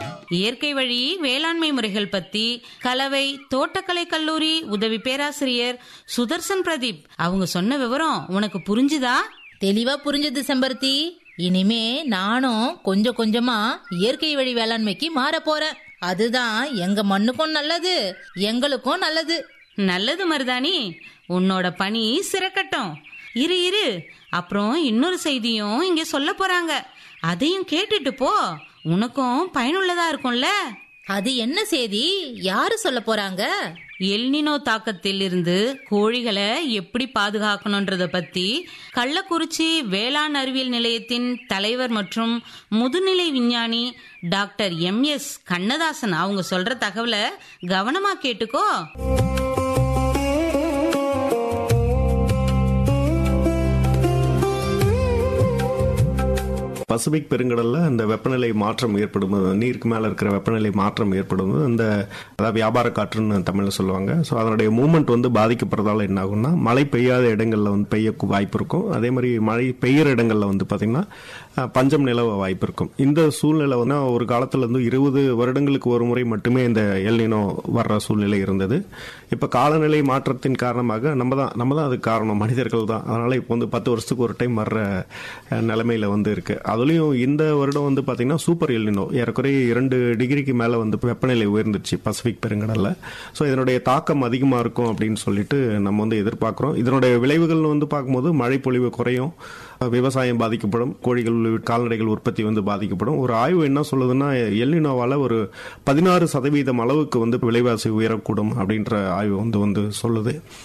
இயற்கை வழி வேளாண்மை முறைகள் பத்தி கலவை தோட்டக்கலை கல்லூரி உதவி பேராசிரியர் சுதர்சன் பிரதீப் அவங்க சொன்ன விவரம் உனக்கு புரிஞ்சுதா தெளிவா புரிஞ்சது செம்பருத்தி இனிமே நானும் கொஞ்சம் கொஞ்சமா இயற்கை வழி வேளாண்மைக்கு மாற போறேன் அதுதான் எங்க மண்ணுக்கும் நல்லது எங்களுக்கும் நல்லது நல்லது மருதாணி உன்னோட பணி சிறக்கட்டும் இரு இரு அப்புறம் இன்னொரு செய்தியும் இங்க சொல்ல போறாங்க அதையும் கேட்டுட்டு போ உனக்கும் பயனுள்ளதா இருக்கும்ல அது என்ன செய்தி யாரு சொல்ல போறாங்க எல்னினோ தாக்கத்தில் இருந்து கோழிகளை எப்படி பாதுகாக்கணுன்றத பத்தி கள்ளக்குறிச்சி வேளாண் அறிவியல் நிலையத்தின் தலைவர் மற்றும் முதுநிலை விஞ்ஞானி டாக்டர் எம் எஸ் கண்ணதாசன் அவங்க சொல்ற தகவலை கவனமா கேட்டுக்கோ பசிபிக் பெருங்கடல்ல அந்த வெப்பநிலை மாற்றம் ஏற்படும் போது, நீருக்கு மேல இருக்கிற வெப்பநிலை மாற்றம் ஏற்படும் போது அந்த அதாவது வியாபார காற்றுன்னு தமிழ்ல சொல்லுவாங்க ஸோ அதனுடைய மூமெண்ட் வந்து பாதிக்கப்படுறதால என்ன ஆகும்னா மழை பெய்யாத இடங்கள்ல வந்து பெய்ய வாய்ப்பு இருக்கும் அதே மாதிரி மழை பெய்யற இடங்கள்ல வந்து பாத்தீங்கன்னா அஹ், பஞ்சம் நிலவ வாய்ப்பு இருக்கும் இந்த சூழ்நிலை வந்து ஒரு காலத்துல இருந்து இருபது வருடங்களுக்கு ஒரு முறை மட்டுமே இந்த எல்னினோ வர்ற சூழ்நிலை இருந்தது இப்ப காலநிலை மாற்றத்தின் காரணமாக நம்ம தான் நம்ம தான் அதுக்கு காரணம் மனிதர்கள் தான் அதனால இப்போ வந்து பத்து வருஷத்துக்கு ஒரு டைம் வர்ற அஹ், நிலைமையில வந்து இருக்கு அதுலயும் இந்த வருடம் வந்து பாத்தீங்கன்னா சூப்பர் எல்னினோ ஏறக்குறைய இரண்டு டிகிரிக்கு மேல வந்து வெப்பநிலை உயர்ந்துருச்சு பசிபிக் பெருங்கடல்ல ஸோ இதனுடைய தாக்கம் அதிகமா இருக்கும் அப்படின்னு சொல்லிட்டு நம்ம வந்து எதிர்பார்க்கிறோம் இதனுடைய விளைவுகள் வந்து பார்க்கும்போது மழை பொழிவு குறையும் விவசாயம் பாதிக்கப்படும் கோழிகள் உள்ளிட்ட கால்நடைகள் உற்பத்தி வந்து பாதிக்கப்படும் ஒரு ஆய்வு என்ன சொல்லுதுன்னா எல்னினோவால ஒரு பதினாறு சதவீதம் அளவுக்கு வந்து விலைவாசி உயரக்கூடும் அப்படின்ற ஆய்வு வந்து வந்து சொல்லுது